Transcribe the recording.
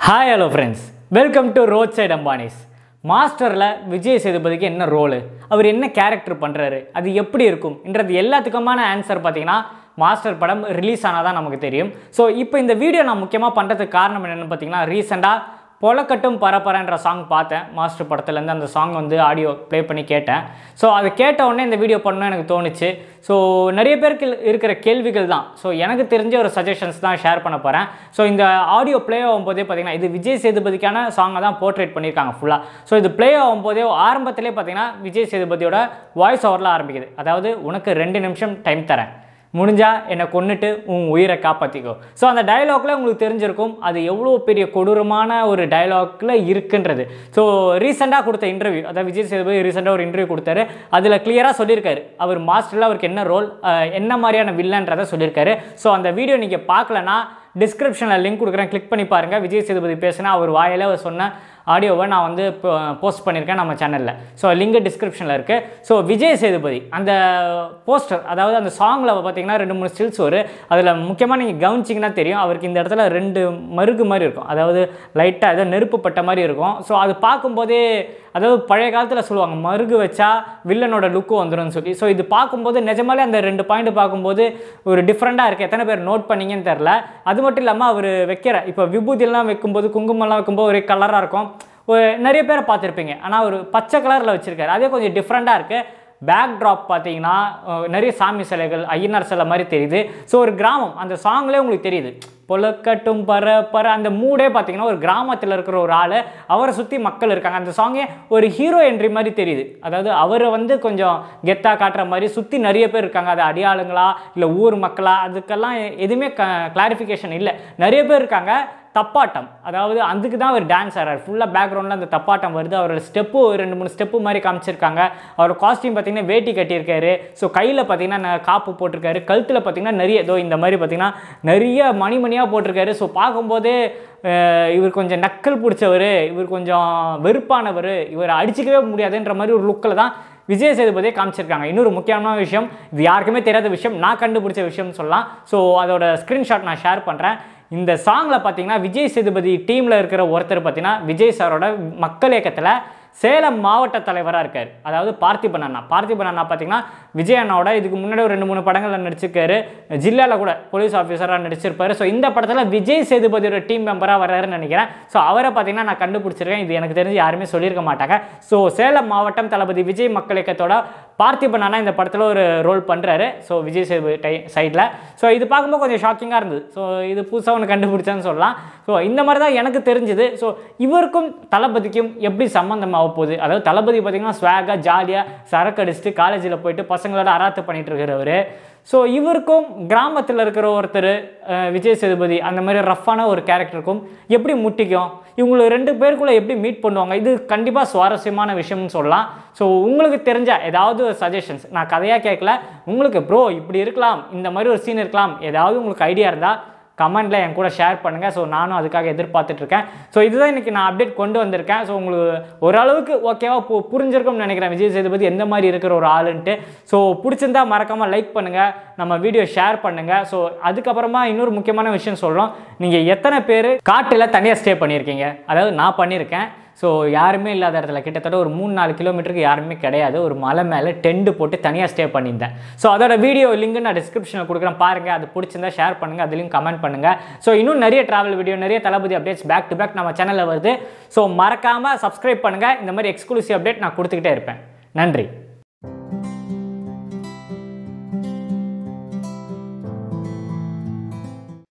hi hello friends welcome to roadside Ambanis மாஸ்டரில் விஜய் சேதுபதிக்கு என்ன ரோலு அவர் என்ன கேரக்டர் பண்ணுறாரு அது எப்படி இருக்கும் என்றது எல்லாத்துக்குமான ஆன்சர் பார்த்தீங்கன்னா மாஸ்டர் படம் ரிலீஸ் ஆனால் தான் நமக்கு தெரியும் ஸோ இப்போ இந்த வீடியோ நான் முக்கியமாக பண்ணுறதுக்கு காரணம் என்னென்னு பார்த்தீங்கன்னா ரீசெண்டாக பொலக்கட்டும் பரப்பரன்ற சாங் பார்த்தேன் மாஸ்டர் படத்துலேருந்து அந்த சாங் வந்து ஆடியோ ப்ளே பண்ணி கேட்டேன் ஸோ அது கேட்ட உடனே இந்த வீடியோ பண்ணணும் எனக்கு தோணுச்சு ஸோ நிறைய பேருக்கு இருக்கிற கேள்விகள் தான் ஸோ எனக்கு தெரிஞ்ச ஒரு சஜஷன்ஸ் தான் ஷேர் பண்ண போகிறேன் ஸோ இந்த ஆடியோ ப்ளே ஆகும்போதே பார்த்தீங்கன்னா இது விஜய் சேதுபதிக்கான சாங்கை தான் போர்ட்ரேட் பண்ணியிருக்காங்க ஃபுல்லாக ஸோ இது ப்ளே ஆகும்போதே ஆரம்பத்திலே பார்த்தீங்கன்னா விஜய் சேதுபதியோட வாய்ஸ் ஓவரில் ஆரம்பிக்குது அதாவது உனக்கு ரெண்டு நிமிஷம் டைம் தரேன் முடிஞ்சா என்னை கொன்னுட்டு உன் உயிரை காப்பாற்றிக்கோ ஸோ அந்த டயலாக்ல உங்களுக்கு தெரிஞ்சிருக்கும் அது எவ்வளோ பெரிய கொடூரமான ஒரு டயலாக்ல இருக்குன்றது ஸோ ரீசெண்டாக கொடுத்த இன்டர்வியூ அதாவது விஜய் சேதுபதி ரீசெண்டாக ஒரு இன்டர்வியூ கொடுத்தாரு அதில் கிளியராக சொல்லியிருக்காரு அவர் மாஸ்டரில் அவருக்கு என்ன ரோல் என்ன மாதிரியான வில்லன்றதை சொல்லியிருக்காரு ஸோ அந்த வீடியோ நீங்கள் பார்க்கலனா டிஸ்கிரிப்ஷனில் லிங்க் கொடுக்குறேன் கிளிக் பண்ணி பாருங்கள் விஜய் சேதுபதி பேசினா அவர் வாயில அவர் சொன்ன ஆடியோவை நான் வந்து போஸ்ட் பண்ணியிருக்கேன் நம்ம சேனலில் ஸோ லிங்க் டிஸ்கிரிப்ஷனில் இருக்குது ஸோ விஜய் சேதுபதி அந்த போஸ்டர் அதாவது அந்த சாங்கில் பார்த்தீங்கன்னா ரெண்டு மூணு ஸ்டில்ஸ் வரும் அதில் முக்கியமாக நீங்கள் கவனிச்சிங்கன்னா தெரியும் அவருக்கு இந்த இடத்துல ரெண்டு மருகு மாதிரி இருக்கும் அதாவது லைட்டாக ஏதோ நெருப்பு பட்ட மாதிரி இருக்கும் ஸோ அது பார்க்கும்போதே அதாவது பழைய காலத்தில் சொல்லுவாங்க மருகு வச்சா வில்லனோட லுக்கு வந்துடும் சொல்லி ஸோ இது பார்க்கும்போது நிஜமாலே அந்த ரெண்டு பாயிண்ட் பார்க்கும்போது ஒரு டிஃப்ரெண்ட்டாக இருக்குது எத்தனை பேர் நோட் பண்ணீங்கன்னு தெரில அது மட்டும் இல்லாமல் அவர் வைக்கிற இப்போ விபூதியெல்லாம் வைக்கும்போது குங்குமம்லாம் வைக்கும்போது ஒரே கலராக இருக்கும் ஒரு நிறைய பேரை பார்த்துருப்பீங்க ஆனால் ஒரு பச்சை கலரில் வச்சுருக்காரு அதே கொஞ்சம் டிஃப்ரெண்ட்டாக இருக்குது பேக் ட்ராப் பார்த்தீங்கன்னா அஹ், நிறைய சாமி சிலைகள் ஐயனார் சிலை மாதிரி தெரியுது ஸோ ஒரு கிராமம் அந்த சாங்லேயே உங்களுக்கு தெரியுது பொலக்கட்டும் பர பர அந்த மூடே பார்த்தீங்கன்னா ஒரு கிராமத்தில் இருக்கிற ஒரு ஆள் அவரை சுற்றி மக்கள் இருக்காங்க அந்த சாங்கே ஒரு ஹீரோ என்ட்ரி மாதிரி தெரியுது அதாவது அவரை வந்து கொஞ்சம் கெத்தாக காட்டுற மாதிரி சுற்றி நிறைய பேர் இருக்காங்க அது அடியாளுங்களா இல்லை ஊர் மக்களா அதுக்கெல்லாம் எதுவுமே க கிளாரிஃபிகேஷன் இல்லை நிறைய பேர் இருக்காங்க தப்பாட்டம் அதாவது அதுக்கு தான் அவர் டான்ஸ் ஆடுறாரு ஃபுல்லாக பேக்ரவுண்டில் அந்த தப்பாட்டம் வருது அவரோட ஸ்டெப்பு ரெண்டு மூணு ஸ்டெப்பு மாதிரி காமிச்சிருக்காங்க அவர் காஸ்டியூம் பார்த்தீங்கன்னா வேட்டி கட்டியிருக்காரு ஸோ கையில் பார்த்தீங்கன்னா ந- காப்பு போட்டிருக்காரு கழுத்தில் பார்த்தீங்கன்னா நிறைய ஏதோ இந்த மாதிரி பார்த்தீங்கன்னா நிறைய மணி மணியாக போட்டிருக்காரு ஸோ பார்க்கும்போதே அஹ், இவர் கொஞ்சம் நக்கல் பிடிச்சவர் இவர் கொஞ்சம் வெறுப்பானவர் இவர் அடிச்சிக்கவே முடியாதுன்ற மாதிரி ஒரு லுக்கில் தான் விஜய் சேதுபதியை காமிச்சிருக்காங்க இன்னொரு முக்கியமான விஷயம் இது யாருக்குமே தெரியாத விஷயம் நான் கண்டுபிடிச்ச விஷயம்னு சொல்லலாம் ஸோ அதோட ஸ்க்ரீன்ஷாட் நான் ஷேர் பண்ணுறேன் இந்த சாங்கில் பார்த்தீங்கன்னா விஜய் சேதுபதி டீமில் இருக்கிற ஒருத்தர் பார்த்தீங்கன்னா விஜய் சாரோட மக்கள் இயக்கத்தில் சேலம் மாவட்ட தலைவராக இருக்கார் அதாவது பார்த்திபன் அண்ணா பார்த்திபன் அண்ணா பார்த்தீங்கன்னா விஜய் அண்ணாவோட இதுக்கு முன்னாடி ஒரு ரெண்டு மூணு படங்களில் நடிச்சிருக்காரு ஜில்லாவில் கூட போலீஸ் ஆஃபீஸராக நடிச்சிருப்பாரு ஸோ இந்த படத்தில் விஜய் சேதுபதியோட டீம் மெம்பராக வர்றாருன்னு நினைக்கிறேன் ஸோ அவரை பார்த்தீங்கன்னா நான் கண்டுபிடிச்சிருக்கேன் இது எனக்கு தெரிஞ்சு யாருமே சொல்லியிருக்க மாட்டாங்க ஸோ சேலம் மாவட்டம் தளபதி விஜய் மக்கள் இயக்கத்தோட பார்த்திபன் அண்ணா இந்த படத்தில் ஒரு ரோல் பண்ணுறாரு ஸோ விஜய் சேதுபதி டை சைடில் ஸோ இது பார்க்கும்போது கொஞ்சம் ஷாக்கிங்காக இருந்தது ஸோ இது புதுசாக ஒன்று கண்டுபிடிச்சேன்னு சொல்லலாம் ஸோ இந்த மாதிரி தான் எனக்கு தெரிஞ்சுது ஸோ இவருக்கும் தளபதிக்கும் எப்படி சம்மந்தம் ஆக போகுது அதாவது தளபதி பார்த்தீங்கன்னா ஸ்வாகாக ஜாலியாக சரக்கு அடிச்சுட்டு காலேஜில் போயிட்டு பசங்களோட அராத்து பண்ணிட்டு இருக்கிறவர் ஸோ இவருக்கும் கிராமத்தில் இருக்கிற ஒருத்தர் அஹ், விஜய் சேதுபதி அந்த மாதிரி ரஃப்பான ஒரு கேரக்டருக்கும் எப்படி முட்டிக்கும் இவங்களை ரெண்டு பேருக்குள்ளே எப்படி மீட் பண்ணுவாங்க இது கண்டிப்பாக சுவாரஸ்யமான விஷயம்னு சொல்லலாம் ஸோ உங்களுக்கு தெரிஞ்ச ஏதாவது சஜஷன்ஸ் நான் கதையாக கேட்கல உங்களுக்கு ப்ரோ இப்படி இருக்கலாம் இந்த மாதிரி ஒரு சீன் இருக்கலாம் ஏதாவது உங்களுக்கு ஐடியா இருந்தால் கமெண்ட்டில் என் கூட ஷேர் பண்ணுங்கள் ஸோ நானும் அதுக்காக எதிர்பார்த்துட்டு இருக்கேன் ஸோ இதுதான் இன்றைக்கி நான் அப்டேட் கொண்டு வந்திருக்கேன் ஸோ உங்களுக்கு ஓரளவுக்கு ஓகேவா பு புரிஞ்சிருக்கும்னு நினைக்கிறேன் விஜய் சேதுபதி எந்த மாதிரி இருக்கிற ஒரு ஆளுன்ட்டு ஸோ பிடிச்சிருந்தா மறக்காமல் லைக் பண்ணுங்கள் நம்ம வீடியோ ஷேர் பண்ணுங்கள் ஸோ அதுக்கப்புறமா இன்னொரு முக்கியமான விஷயம் சொல்லணும் நீங்கள் எத்தனை பேர் காட்டில் தனியாக ஸ்டே பண்ணியிருக்கீங்க அதாவது நான் பண்ணியிருக்கேன் ஸோ யாருமே இல்லாத இடத்துல கிட்டத்தட்ட ஒரு மூணு நாலு கிலோமீட்டருக்கு யாருமே கிடையாது ஒரு மலை மேலே டென்ட் போட்டு தனியாக ஸ்டே பண்ணியிருந்தேன் ஸோ அதோட வீடியோ லிங்க் நான் டிஸ்கிரிப்ஷனில் கொடுக்குறேன் பாருங்கள் அது பிடிச்சிருந்தா ஷேர் பண்ணுங்கள் அதுலேயும் கமெண்ட் பண்ணுங்கள் ஸோ இன்னும் நிறைய ட்ராவல் வீடியோ நிறைய Thalapathy updates back to back நம்ம சேனலில் வருது ஸோ மறக்காமல் சப்ஸ்கிரைப் பண்ணுங்கள் இந்த மாதிரி எக்ஸ்க்ளூசிவ் அப்டேட் நான் கொடுத்துக்கிட்டே இருப்பேன் நன்றி